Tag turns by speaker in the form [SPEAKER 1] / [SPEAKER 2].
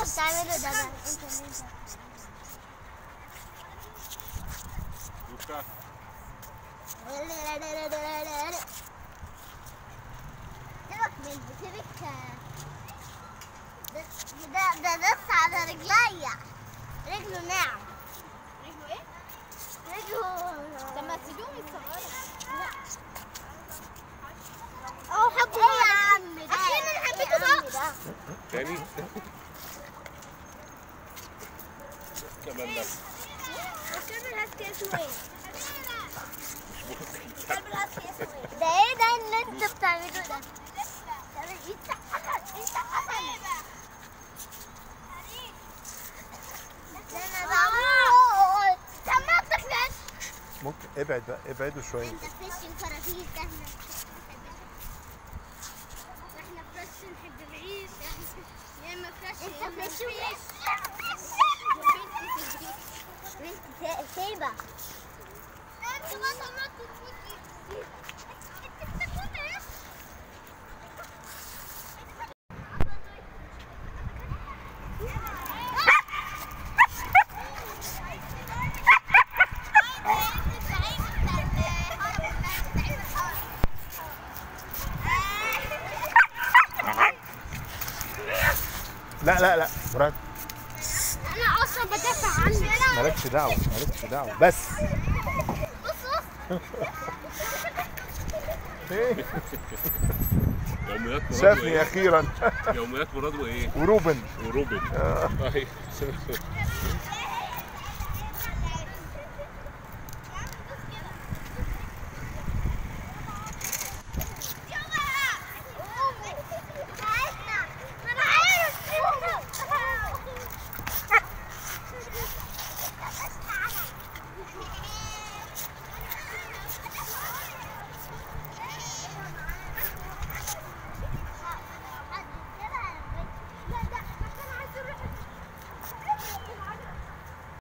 [SPEAKER 1] بتعمله ده بقى انت اللي انت
[SPEAKER 2] وبتاع
[SPEAKER 1] سيبك من سيبك ده ده دس على رجليا رجله ناعم
[SPEAKER 3] رجله ايه؟
[SPEAKER 1] رجله
[SPEAKER 3] طب ما تسيبيهم يتصوروا
[SPEAKER 1] اه حبه ايه يا عم ده عشان انا حبيته بقى
[SPEAKER 2] تاني كمان ده
[SPEAKER 1] الكلب الهاسكي اسمه ايه؟
[SPEAKER 2] مش ممكن
[SPEAKER 1] الكلب الهاسكي اسمه ايه؟ ده ايه ده اللي انت بتعمله ده؟ ده انت حسن انت حسن ده انا بعمله سمعتك ناس
[SPEAKER 4] ممكن ابعد بقى ابعدوا شويه
[SPEAKER 1] انت فريش الفرافير ده احنا احنا فريش نحب العيش يا اما فريش انت فريش بنت سايبه انت ما طلعت
[SPEAKER 4] لا لا لا مراد
[SPEAKER 1] انا اصلا بدافع عنك
[SPEAKER 4] مالكش دعوه مالكش دعوه بس
[SPEAKER 1] بص بص
[SPEAKER 4] ايه
[SPEAKER 2] يوميات مراد
[SPEAKER 4] شافني
[SPEAKER 2] وإيه؟
[SPEAKER 4] اخيرا
[SPEAKER 2] يوميات مراد وايه؟
[SPEAKER 4] وروبن
[SPEAKER 2] وروبن
[SPEAKER 4] آه.
[SPEAKER 2] أيوة.